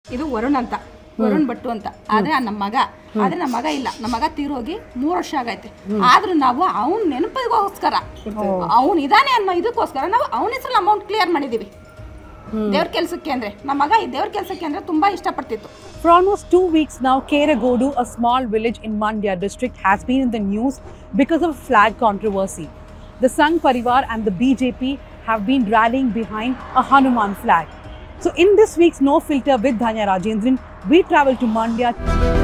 ಇದು ವರುಣ್ ಅಂತ ವರುಣ್ ಭಟ್ಟು ಅಂತ ಆದ್ರೆ ಆ ನಮ್ಮ ಮಗ ಆದ್ರೆ ನಮ್ಮ ಮಗ ಇಲ್ಲ ನಮ್ಮ ಮಗ ತೀರೋಗಿ ಮೂರು ವರ್ಷ ಆಗೈತೆ ಆದ್ರೂ ನಾವು ಅವ್ನ ನೆನಪಿಗೋಸ್ಕರ ಅವ್ನು ಇದಾನೆ ಅನ್ನೋ ಇದಕ್ಕೋಸ್ಕರ ನಾವು ಅವನ ಹೆಸರಲ್ಲಿ ಅಮೌಂಟ್ ಕ್ಲಿಯರ್ ಮಾಡಿದೀವಿ ದೇವ್ರ ಕೆಲ್ಸಕ್ಕೆ ಅಂದ್ರೆ ನಮ್ಮ ಮಗ ಈ ದೇವ್ರ ಕೆಲ್ಸಕ್ಕೆ ಅಂದ್ರೆ ತುಂಬಾ ಇಷ್ಟಪಡ್ತಿತ್ತು For almost two weeks now, Keregodu, a small village in Mandya district, has been in the news because of flag controversy. The Sangh Parivar and the BJP have been rallying behind a Hanuman flag. So, in this week's No Filter with Dhanya Rajendran, we travel to Mandya